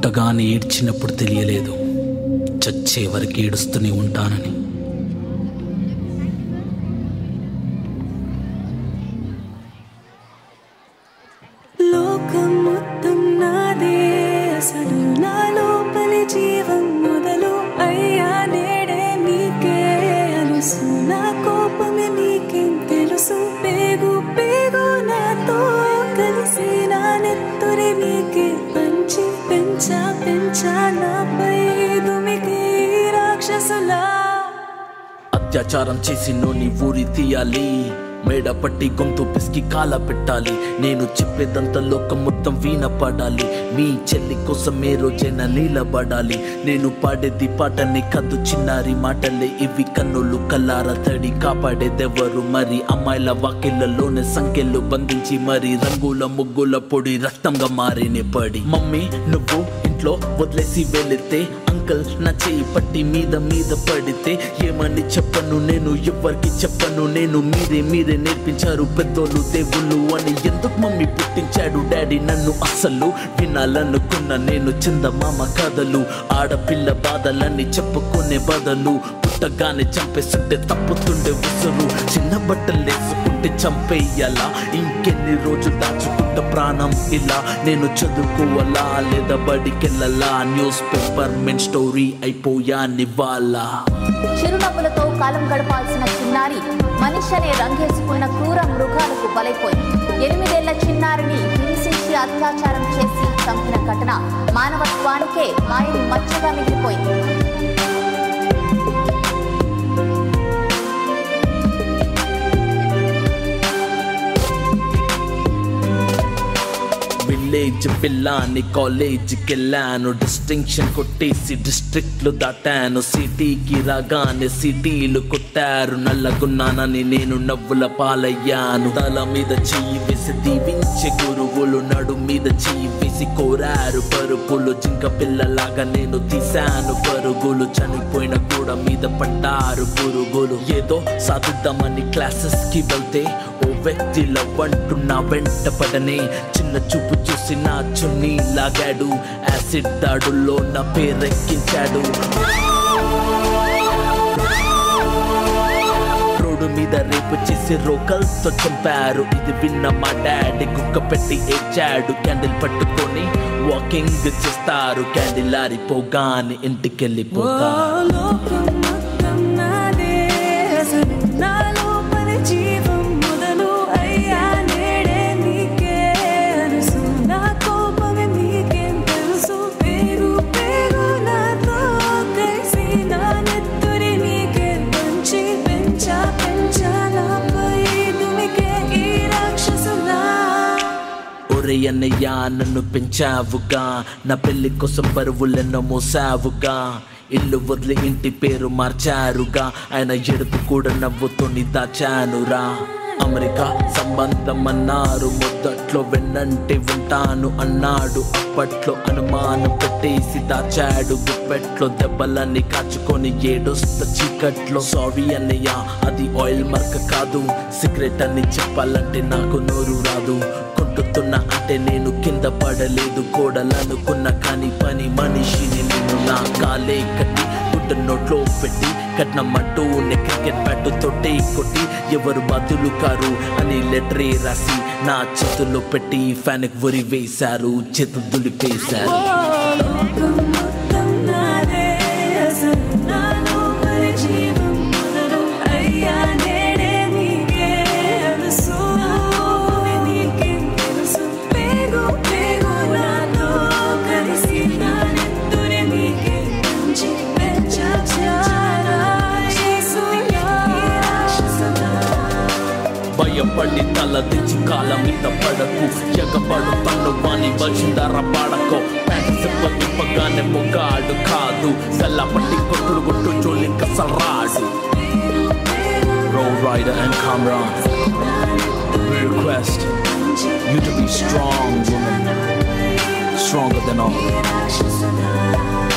పుట్టగానే ఏడ్చినప్పుడు తెలియలేదు చచ్చే వరకు ఏడుస్తూనే ఉంటానని లోకం మొత్తం నాదే అసలు నా లోపలి జీవం మొదలు అయ్యా నేడే మీకే అలుసు నా కోపమే మీకేం తెలుసు పేగు పేగు నాతో కలిసి నా నెత్తురి మీకే పంచి పెంచా పెంచా నాపై దుమికి రాక్షసులా అత్యాచారం చేసి నోని ఊరి తీయాలి మేడ పట్టి గొంతు పిసికి కాల పెట్టాలి నేను చెప్పేదంతా లోకం మొత్తం వీణ పడాలి మీ చెల్లి కోసం ఏ రోజైనా నిలబడాలి నేను పాడేది పాటని కద్దు చిన్నారి మాటలే ఇవి కన్నులు కల్లార తడి కాపాడేదెవరు మరి అమ్మాయిల వాకిళ్లలోనే సంఖ్యలు బంధించి మరి రంగుల ముగ్గుల పొడి రక్తంగా మారిన పడి మమ్మీ నువ్వు ఇంట్లో వదిలేసి వెళితే అంకల్ నా చేయి పట్టి మీద మీద పడితే ఏమని చెప్పను నేను ఎవరికి చెప్పను నేను మీరే మీరే నేర్పించారు పెద్దోళ్ళు దేవుళ్ళు అని ఎందుకు మమ్మీ పుట్టించాడు డాడీ నన్ను అస్సలు వినాలనుకున్న నేను చందమామ కథలు ఆడపిల్ల బాధలన్నీ చెప్పుకునే బదులు పుట్టగానే చంపేస్తుంటే తప్పుతుండే ఉసురు చిన్న బట్టలు వేసుకుంటే చంపేయాలా ఇంకెన్ని రోజులు దాచుకుంట ప్రాణం ఇలా నేను చదువుకోవాలా లేదా బడికెళ్ళాలా న్యూస్ పేపర్ మెన్ స్టోరీ అయిపోయా నివ్వాలా చిరునవ్వులతో కాలం గడపాల్సిన చిన్నారి మనిషి అనే రంగేసుకున్న క్రూర మృగాలకు బలైపోయింది ఎనిమిదేళ్ల చిన్నారిని హింసించి అత్యాచారం చేసి చంపిన ఘటన మానవత్వానికే మాయని మచ్చగా మిగిలిపోయింది విలేజ్ పిల్లాని కాలేజీకి వెళ్ళాను డిస్టింక్షన్ కొట్టేసి డిస్ట్రిక్ట్లు దాటాను సిటీకి రాగానే సిటీలు కొట్టారు నల్లగున్నానని నేను నవ్వుల పాలయ్యాను తల మీద చెయ్యి వేసి దీవించే గురువులు నడు మీద చెయ్యి వేసి కోరారు పరుపులు జింక పిల్లలాగా నేను తీశాను పరుగులు చనిపోయిన కూడా మీద పడ్డారు పురుగులు ఏదో సాధిద్దామని క్లాసెస్ కి వెళ్తే ఓ వ్యక్తి లవ్ అంటూ నా వెంట పడనే చిన్న చూపు చూసి నా చున్నీ లాగాడు యాసిడ్ దాడుల్లో నా పేరెక్కించాడు రోడ్డు మీద రేపు చేసి రోకల్తో చంపారు ఇది విన్న మా డాడీ కుక్క పెట్టి ఏడ్చాడు క్యాండిల్ పట్టుకొని వాకింగ్ చేస్తారు క్యాండిల్ ఆరిపోగానే ఇంటికెళ్ళిపోతారు లోకం మొత్తం నాదే అసలు నా లోపలి జీవం మొదలు అయ్యా నేడే నీకే అరుసు నా కోపమే మీకేం తెలుసు పేరు పేరు నాతో కలిసి నా నెత్తురి నీకే పంచి పెంచా పెంచా నాపై దుమికే ఈ రాక్షసులా ఒరే అన్నయ్య నన్ను పెంచావుగా నా పెళ్లి కోసం బరువులెన్నో మోసావుగా ఇల్లు వదిలి ఇంటి పేరు మార్చారుగా ఆయన ఎడుపు కూడా నవ్వుతోని దాచానురా అమెరికా సంబంధం అన్నారు మొదట్లో వెన్నంటి ఉంటాను అన్నాడు అప్పట్లో అనుమానం పెట్టేసి దాచాడు గుప్పెట్లో దెబ్బలన్నీ కాచుకొని ఏడుస్త చీకట్లో సారీ అన్నయ్య అది ఆయిల్ మార్క కాదు సిగరెట్ అని చెప్పాలంటే నాకు నోరు రాదు కొంటుతున్నా అంటే నేను కింద పడలేదు కోడలనుకున్న కానీ పని మనిషిని నేను నా కాలే కట్టి గుడ్డ నోట్లో పెట్టి కట్నమంటూ క్రికెట్ బ్యాట్ తోటే కొట్టి ఎవరు బదులు కారు అని లెటరే రాసి నా చేతుల్లో పెట్టి ఫ్యాన్ ఉరి వేశారు చేతులు దులిపేశారు లోకం మొత్తం నాదే అసలు నా లోపలి జీవం మొదలు అయ్యా నేడే నీకే అరుసు కోపమే నీకేం తెలుసు పేగు పేగు నాతో కలిసి నా నెత్తురి నీకే పంచి పెంచా చారా యేసుయా ఈ రాక్షసులా భయపడి తల తెచ్చి కాల మీద పడకు ఎగబడు పన్ను వాణి బలిసిందార పాడకో ప్యాంట్ సిప్ప తిప్పగానే మొగాడు కాదు గల్ల పట్టి కొట్టుడు కొట్టు జోలి కసరాడు Roll Rider and Kamran, we request you to be strong, woman, stronger than all. రాక్షసులా